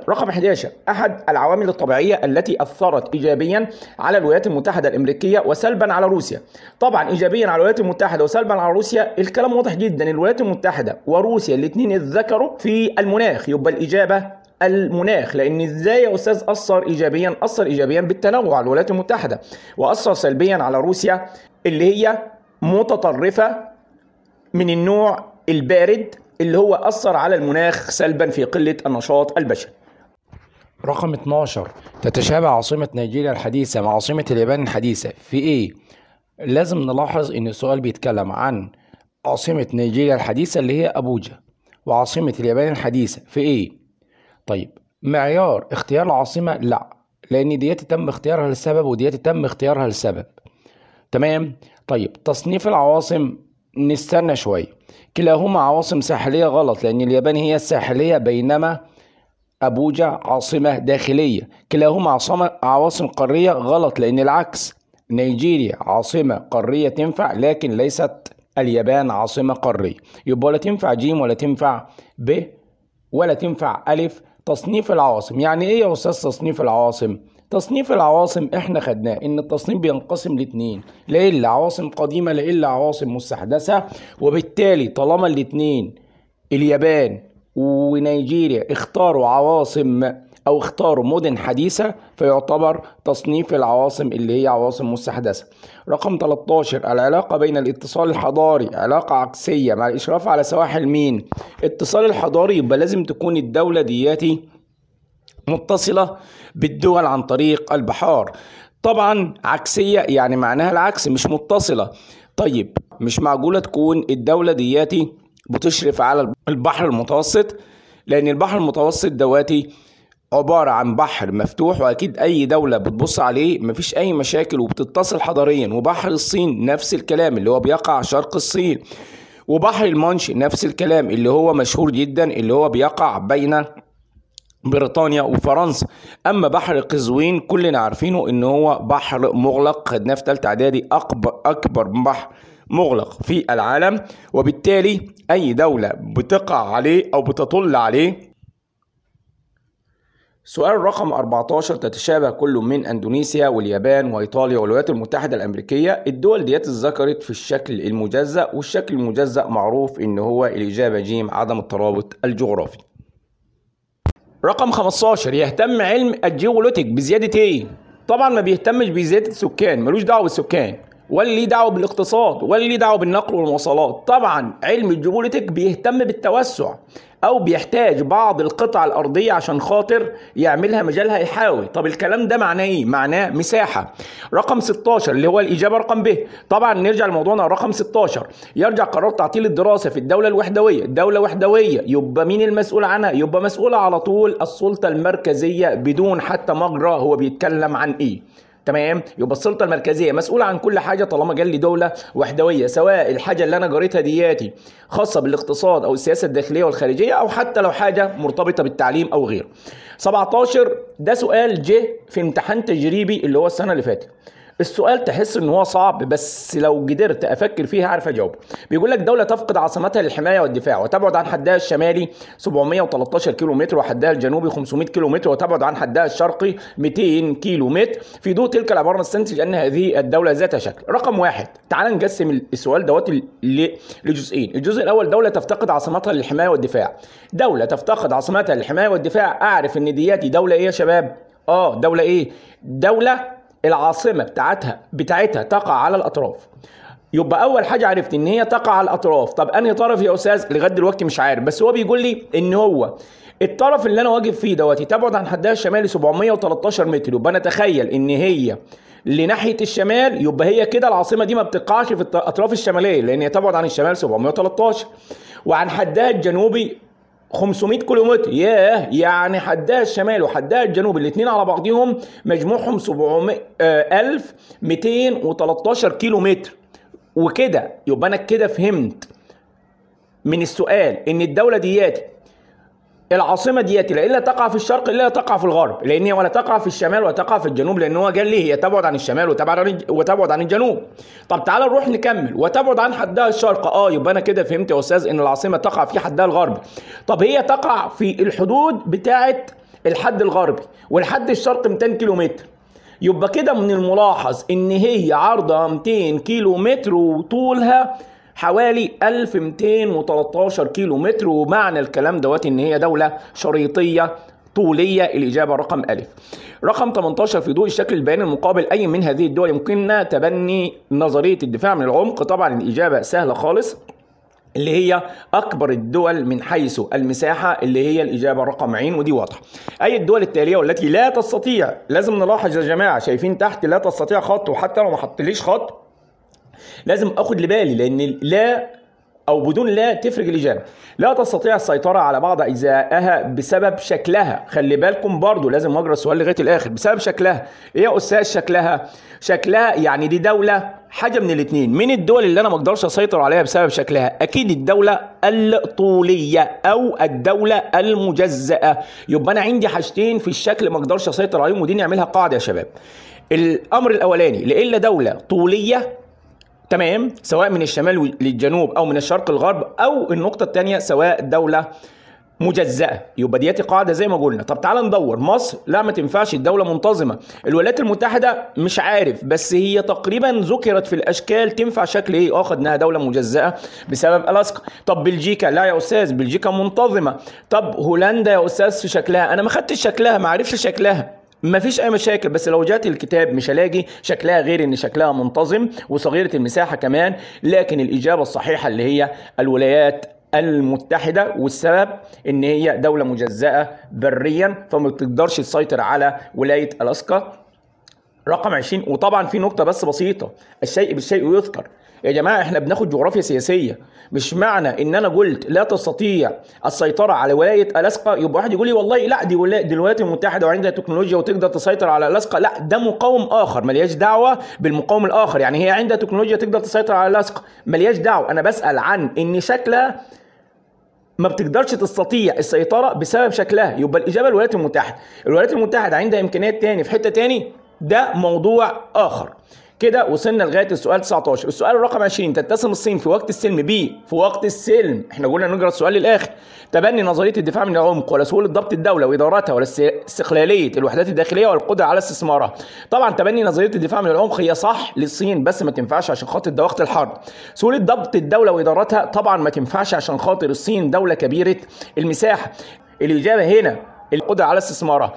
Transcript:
رقم 11 احد العوامل الطبيعيه التي اثرت ايجابيا على الولايات المتحده الامريكيه وسلبا على روسيا طبعا ايجابيا على الولايات المتحده وسلبا على روسيا الكلام واضح جدا الولايات المتحده وروسيا الاثنين اتذكروا في المناخ يبقى الاجابه المناخ لان ازاي يا استاذ اثر ايجابيا اثر ايجابيا بالتنوع على الولايات المتحده واثر سلبيا على روسيا اللي هي متطرفه من النوع البارد اللي هو اثر على المناخ سلبا في قله النشاط البشري رقم 12 تتشابه عاصمة نيجيريا الحديثة مع عاصمة اليابان الحديثة في ايه؟ لازم نلاحظ ان السؤال بيتكلم عن عاصمة نيجيريا الحديثة اللي هي ابوجا وعاصمة اليابان الحديثة في ايه؟ طيب معيار اختيار العاصمة لا لان دياتي تم اختيارها لسبب ودياتي تم اختيارها لسبب تمام طيب تصنيف العواصم نستنى شوية كلاهما عواصم ساحلية غلط لأن اليابان هي الساحلية بينما أبوجا عاصمة داخلية كلاهما عاصمة عواصم قارية غلط لأن العكس نيجيريا عاصمة قارية تنفع لكن ليست اليابان عاصمة قارية يبقى ولا تنفع جيم ولا تنفع ب ولا تنفع ألف تصنيف العواصم يعني إيه يا أستاذ تصنيف العواصم؟ تصنيف العواصم احنا خدناه ان التصنيف بينقسم لاتنين لا الا عواصم قديمه لا الا عواصم مستحدثه وبالتالي طالما الاتنين اليابان ونيجيريا اختاروا عواصم او اختاروا مدن حديثه فيعتبر تصنيف العواصم اللي هي عواصم مستحدثه رقم 13 العلاقه بين الاتصال الحضاري علاقه عكسيه مع الاشراف على سواحل مين اتصال الحضاري يبقى لازم تكون الدوله دياتي متصلة بالدول عن طريق البحار طبعا عكسية يعني معناها العكس مش متصلة طيب مش معقولة تكون الدولة دياتي بتشرف على البحر المتوسط لأن البحر المتوسط دواتي عبارة عن بحر مفتوح وأكيد أي دولة بتبص عليه مفيش أي مشاكل وبتتصل حضاريا وبحر الصين نفس الكلام اللي هو بيقع شرق الصين وبحر المانش نفس الكلام اللي هو مشهور جدا اللي هو بيقع بين بريطانيا وفرنسا اما بحر قزوين كلنا عارفينه ان هو بحر مغلق خدناه في ثالثه اعدادي اكبر اكبر بحر مغلق في العالم وبالتالي اي دوله بتقع عليه او بتطل عليه سؤال رقم 14 تتشابه كل من اندونيسيا واليابان وايطاليا والولايات المتحده الامريكيه الدول ديت اتذكرت في الشكل المجزأ والشكل المجزأ معروف ان هو الاجابه جيم عدم الترابط الجغرافي رقم 15 يهتم علم الجيولوجيك بزياده ايه؟ طبعا ما بيهتمش بزياده السكان ملوش دعوه بالسكان ولا ليه دعوه بالاقتصاد ولا ليه دعوه بالنقل والمواصلات طبعا علم الجيولوجيك بيهتم بالتوسع او بيحتاج بعض القطع الارضيه عشان خاطر يعملها مجالها يحاول طب الكلام ده معناه ايه معناه مساحه رقم 16 اللي هو الاجابه رقم ب طبعا نرجع لموضوعنا رقم 16 يرجع قرار تعطيل الدراسه في الدوله الوحدويه الدوله وحدويه يبقى مين المسؤول عنها يبقى مسؤوله على طول السلطه المركزيه بدون حتى مجرى هو بيتكلم عن ايه تمام يبقى السلطه المركزيه مسؤوله عن كل حاجه طالما جال لي دوله وحدويه سواء الحاجه اللي انا جريتها دياتي خاصه بالاقتصاد او السياسه الداخليه والخارجيه او حتى لو حاجه مرتبطه بالتعليم او غيره 17 ده سؤال جه في امتحان تجريبي اللي هو السنه اللي فاتت السؤال تحس ان هو صعب بس لو قدرت افكر فيه هعرف اجاوب بيقول لك دوله تفقد عاصمتها للحمايه والدفاع وتبعد عن حدها الشمالي 713 كيلو متر وحدها الجنوبي 500 كيلو متر وتبعد عن حدها الشرقي 200 كيلو متر في ضوء تلك العباره نستنتج ان هذه الدوله ذات شكل رقم واحد تعال نقسم السؤال دوت لجزئين الجزء الاول دوله تفتقد عاصمتها للحمايه والدفاع دوله تفتقد عاصمتها للحمايه والدفاع اعرف ان دياتي دوله ايه يا شباب اه دوله ايه دوله العاصمة بتاعتها بتاعتها تقع على الأطراف يبقى أول حاجة عرفت إن هي تقع على الأطراف طب أنهي طرف يا أستاذ لغاية دلوقتي مش عارف بس هو بيقول لي إن هو الطرف اللي أنا واقف فيه دوت تبعد عن حدها الشمالي 713 متر يبقى نتخيل إن هي لناحيه الشمال يبقى هي كده العاصمه دي ما بتقعش في الاطراف الشماليه لان هي تبعد عن الشمال 713 وعن حدها الجنوبي 500 كيلو متر ياه يعني حدها الشمال وحدها الجنوب الاثنين على بعضهم مجموعهم 700 آه 1213 كيلو متر وكده يبقى انا كده فهمت من السؤال ان الدوله دياتي العاصمه دياتي لا الا تقع في الشرق الا تقع في الغرب لان هي ولا تقع في الشمال ولا تقع في الجنوب لان هو قال لي هي تبعد عن الشمال وتبعد عن وتبعد عن الجنوب طب تعالى نروح نكمل وتبعد عن حدها الشرق اه يبقى انا كده فهمت يا استاذ ان العاصمه تقع في حدها الغربي طب هي تقع في الحدود بتاعه الحد الغربي والحد الشرقي 200 كيلو متر يبقى كده من الملاحظ ان هي عرضها 200 كيلو متر وطولها حوالي 1213 كيلو متر ومعنى الكلام دوت ان هي دولة شريطية طولية الإجابة رقم ألف رقم 18 في ضوء الشكل البياني المقابل أي من هذه الدول يمكننا تبني نظرية الدفاع من العمق طبعا الإجابة سهلة خالص اللي هي أكبر الدول من حيث المساحة اللي هي الإجابة رقم عين ودي واضحة أي الدول التالية والتي لا تستطيع لازم نلاحظ يا جماعة شايفين تحت لا تستطيع خط وحتى لو ما حطليش خط لازم اخد لبالي لان لا او بدون لا تفرق الاجابه لا تستطيع السيطره على بعض اجزائها بسبب شكلها خلي بالكم برضو لازم اقرا السؤال لغايه الاخر بسبب شكلها ايه يا استاذ شكلها شكلها يعني دي دوله حاجه من الاثنين من الدول اللي انا ما اقدرش اسيطر عليها بسبب شكلها اكيد الدوله الطوليه او الدوله المجزاه يبقى انا عندي حاجتين في الشكل ما اقدرش اسيطر عليهم ودي نعملها قاعده يا شباب الامر الاولاني لالا دوله طوليه تمام سواء من الشمال للجنوب او من الشرق للغرب او النقطه الثانيه سواء دوله مجزأة يبقى دياتي قاعدة زي ما قلنا طب تعال ندور مصر لا ما تنفعش الدولة منتظمة الولايات المتحدة مش عارف بس هي تقريبا ذكرت في الأشكال تنفع شكل إيه آخد إنها دولة مجزأة بسبب ألاسكا طب بلجيكا لا يا أستاذ بلجيكا منتظمة طب هولندا يا أستاذ في شكلها أنا ما خدتش شكلها ما عرفش شكلها ما فيش اي مشاكل بس لو جات الكتاب مش هلاقي شكلها غير ان شكلها منتظم وصغيره المساحه كمان لكن الاجابه الصحيحه اللي هي الولايات المتحدة والسبب ان هي دولة مجزأة بريا فما بتقدرش تسيطر على ولاية ألاسكا رقم 20 وطبعا في نقطة بس بسيطة الشيء بالشيء يذكر يا جماعة احنا بناخد جغرافيا سياسية مش معنى ان انا قلت لا تستطيع السيطرة على ولاية ألاسكا يبقى واحد يقول لي والله لا دي ولاية دي الولايات المتحدة وعندها تكنولوجيا وتقدر تسيطر على ألاسكا لا ده مقاوم آخر ملياش دعوة بالمقاوم الآخر يعني هي عندها تكنولوجيا تقدر تسيطر على ألاسكا ملياش دعوة أنا بسأل عن ان شكلها ما بتقدرش تستطيع السيطرة بسبب شكلها يبقى الإجابة الولايات المتحدة الولايات المتحدة عندها إمكانيات تاني في حتة تاني ده موضوع آخر كده وصلنا لغايه السؤال 19 السؤال رقم 20 تتسم الصين في وقت السلم ب في وقت السلم احنا قلنا نقرا السؤال للاخر تبني نظريه الدفاع من العمق ولا سهوله ضبط الدوله وادارتها ولا استقلاليه الوحدات الداخليه والقدره على استثمارها طبعا تبني نظريه الدفاع من العمق هي صح للصين بس ما تنفعش عشان خاطر ده وقت الحرب سهوله ضبط الدوله وادارتها طبعا ما تنفعش عشان خاطر الصين دوله كبيره المساحه الاجابه هنا القدره على استثمارها